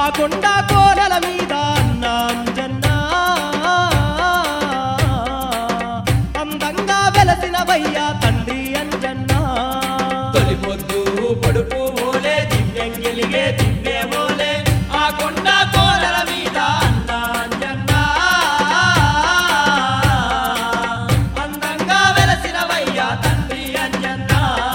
కొండ కోనల మీద అన్న అంజన్న అందంగా వెలసినవయ్య తండ్రి అంజన్న తొలి పొద్దు పడుపు ఓలే దివ్యం గెలిగే దివ్యే ఓలే ఆ కొండ కోరల మీద అన్న అంజన్న అందంగా వెలసినవయ్యా తండ్రి అంజన్న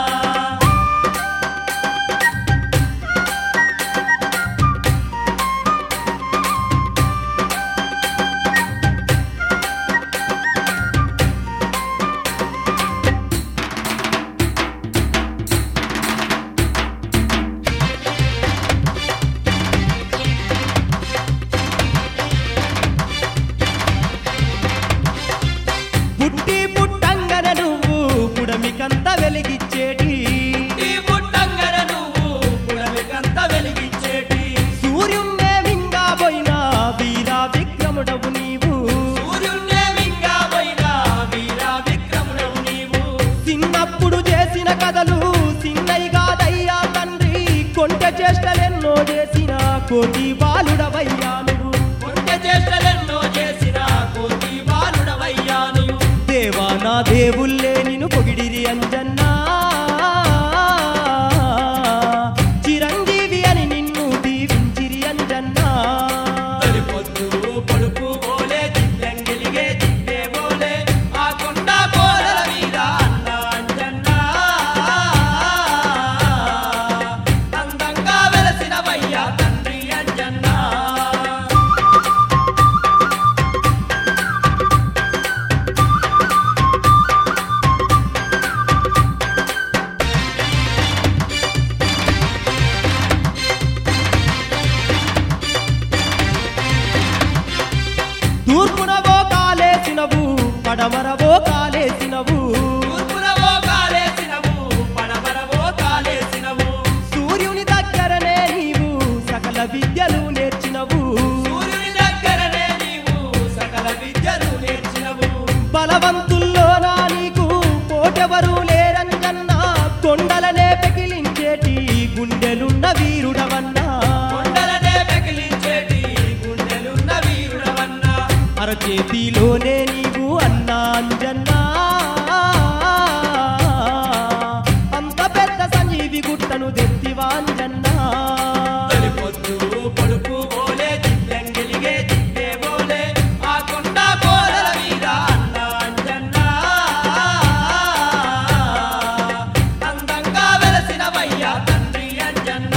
పుట్టి పుట్టంగన నువ్వు పుడమికంత వెలిగిచ్చేటి ఈ పుట్టంగన నువ్వు పుడమికంత వెలిగించేటి సూర్యున్నే మింగా పోయిన వీర విక్రముడవు నీవు సూర్యున్నే మింగా పోయిన వీర విక్రముడవు నీవు చిన్నప్పుడు చేసిన కథలు చిన్నయిగా దయ్యా తండ్రి కొంట చేష్టలెన్నో చేసిన కోటి బాలుడవయ్యా నువ్వు కొంట చేష్టలెన్నో చేసిన కోటి బాలుడవయ్యా నీవు దేవా నా దేవుళ్ళే నిన్ను పొగిడిరి అంజన్నా చిరంజీవి అని నిన్ను దీవించిరి అంజన్నా తొలి పొద్దు పడుపు ఓలే దివ్యం గెలిగే దివ్యే ఓలే ఆ కొండ కోరల మీద అన్న అంజన్న అందంగా వెలసినవయ్యా తండ్రి అంజన్న తూర్పునవో కాలేసినవు పడమరవో కాలేసినవు తూర్పునవో కాలేసినవు పడమరవో కాలేసినవు సూర్యుని దగ్గరనే నీవు సకల విద్యలు నేర్చినవు సూర్యుని దగ్గరనే నీవు సకల విద్యలు నేర్చినవు బలవంతుల్లోనా నీకు కోటెవరు లేరంజన్నా కొండలనే పెకిలించేటి గుండెలున్న వీరుడవన్నా కొండలనే పెకిలించేటి గుండెలున్న వీరుడవన్నా అరచేతిలోనే నీవు అన్నా అంజన్నా అంత పెద్ద సంజీవి గుట్టను దెత్తివాంజన్నా తొలి పొద్దు పడుపు ఓలే దివ్యం గెలిగే దివ్యే ఓలే ఆ కొండ కోరల మీద అన్న అంజన్న అందంగా వెలసినవయ్యా తండ్రి అంజన్న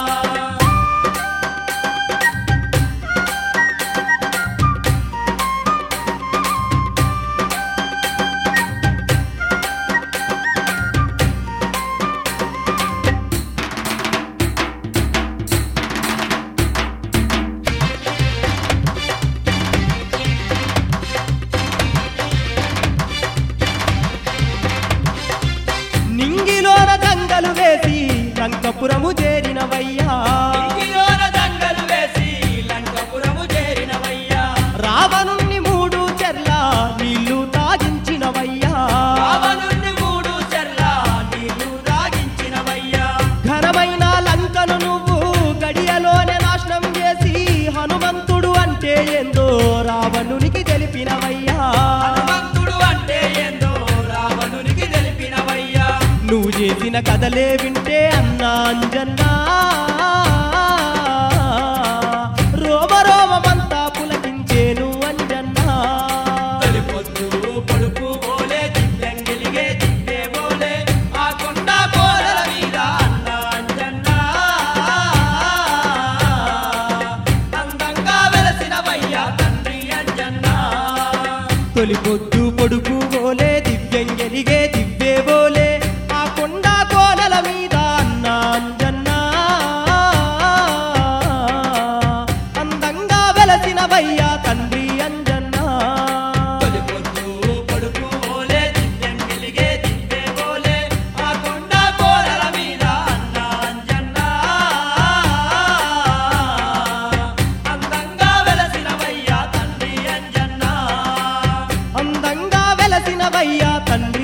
నింగిలోన దంగలు వేసి లంకపురము చేరినవయ్యా ఇంగిలోన దంగలు వేసి లంకపురము చేరినవయ్యా రావణుణ్ణి మూడు చెర్ల నీళ్లు తాగించినవయ్యా రావణుణ్ణి మూడు చెర్ల నీళ్లు దాగించినవయ్యా ఘనమైన లంకను నువ్వు గడియలోనే నాశనం చేసి హనుమంతుడు అంటే ఏందో రావణునికి తెలిపినవయ్యా హనుమంతుడు అంటే ఏందో రావణునికి తెలిపినవయ్యా నువ్వు చేసిన కథలే వింటే అన్నా అంజన్నా రోమ రోమమంతా పులకించేను అంజన్నా తొలి పొద్దు పడుపు ఓలే దివ్యం గెలిగే దివ్యే ఓలే ఆ కొండ కోరల మీద అన్న అంజన్న అందంగా వెలసినవయ్యా తండ్రి అంజన్న తొలి పొద్దు పొడుపు ఓలే దివ్యం గెలిగే దివ్వే ఓలే ఆ కొండ కోనల మీద అన్న అంజన్నా అందంగా వెలసినవయ్యా తండ్రి అంజన్నా తొలి పొద్దు పడుపు ఓలే దివ్యం గెలిగే దివ్యే ఓలే ఆ కొండ కోరల మీద అన్న అంజన్న అందంగా వెలసినవయ్యా తండ్రి అంజన్న అందంగా వెలసినవయ్యా తండ్రి